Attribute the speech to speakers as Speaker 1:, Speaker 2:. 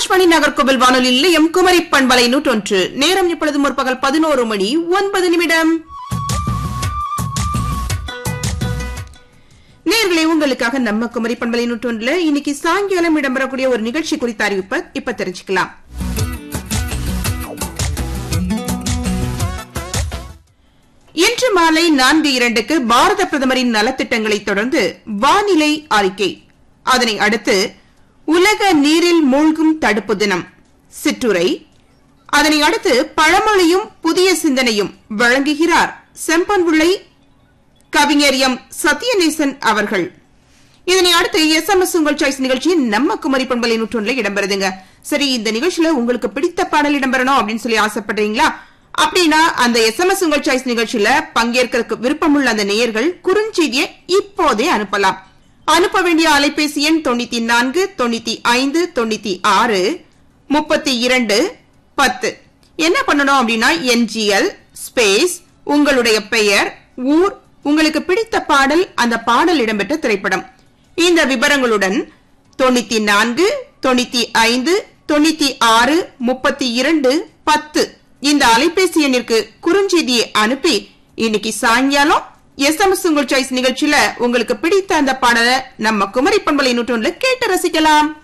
Speaker 1: ஆகாஷ்வாணி நாகர்கோவில் வானொலி நிலையம் குமரி பண்பலை நூற்றொன்று நேரம் இப்பொழுது முற்பகல் பதினோரு மணி ஒன்பது நிமிடம் நேர்களை உங்களுக்காக நம்ம குமரி பண்பலை நூற்றொன்றுல இன்னைக்கு சாயங்காலம் இடம்பெறக்கூடிய ஒரு நிகழ்ச்சி குறித்த அறிவிப்பை இப்ப தெரிஞ்சுக்கலாம் இன்று மாலை நான்கு இரண்டுக்கு பாரத பிரதமரின் நலத்திட்டங்களை தொடர்ந்து வானிலை அறிக்கை அதனை அடுத்து உலக நீரில் மூழ்கும் தடுப்பு தினம் சிற்றுரை அதனை அடுத்து பழமொழியும் புதிய சிந்தனையும் வழங்குகிறார் செம்பன்விளை கவிஞர் எம் சத்யநேசன் அவர்கள் இதனை அடுத்து எஸ் எம் எஸ் உங்கள் சாய்ஸ் நிகழ்ச்சி நம்ம குமரி பண்பலை நூற்றொன்றில் இடம்பெறுதுங்க சரி இந்த நிகழ்ச்சியில உங்களுக்கு பிடித்த பாடல் இடம்பெறணும் அப்படின்னு சொல்லி ஆசைப்படுறீங்களா அப்படின்னா அந்த எஸ் எம் எஸ் உங்கள் சாய்ஸ் நிகழ்ச்சியில பங்கேற்கிறதுக்கு விருப்பமுள்ள அந்த நேயர்கள் குறுஞ்செய்தியை இப்போதே அனுப்பலாம் அனுப்ப வேண்டிய அலைபேசி எண் தொண்ணூத்தி நான்கு தொண்ணூத்தி ஐந்து தொண்ணூத்தி ஆறு முப்பத்தி இரண்டு பத்து என்ன பண்ணணும் அப்படின்னா என்ஜிஎல் ஸ்பேஸ் உங்களுடைய பெயர் ஊர் உங்களுக்கு பிடித்த பாடல் அந்த பாடல் இடம்பெற்ற திரைப்படம் இந்த விவரங்களுடன் தொண்ணூத்தி நான்கு தொண்ணூத்தி ஐந்து தொண்ணூத்தி ஆறு முப்பத்தி இரண்டு பத்து இந்த அலைபேசி எண்ணிற்கு குறுஞ்செய்தியை அனுப்பி இன்னைக்கு சாயங்காலம் எஸ்எம்எஸ் உங்கள் சாய்ஸ் நிகழ்ச்சியில உங்களுக்கு பிடித்த அந்த பாடலை நம்ம குமரி பண்பலை நூற்றொன்றுல கேட்டு ரசிக்கலாம்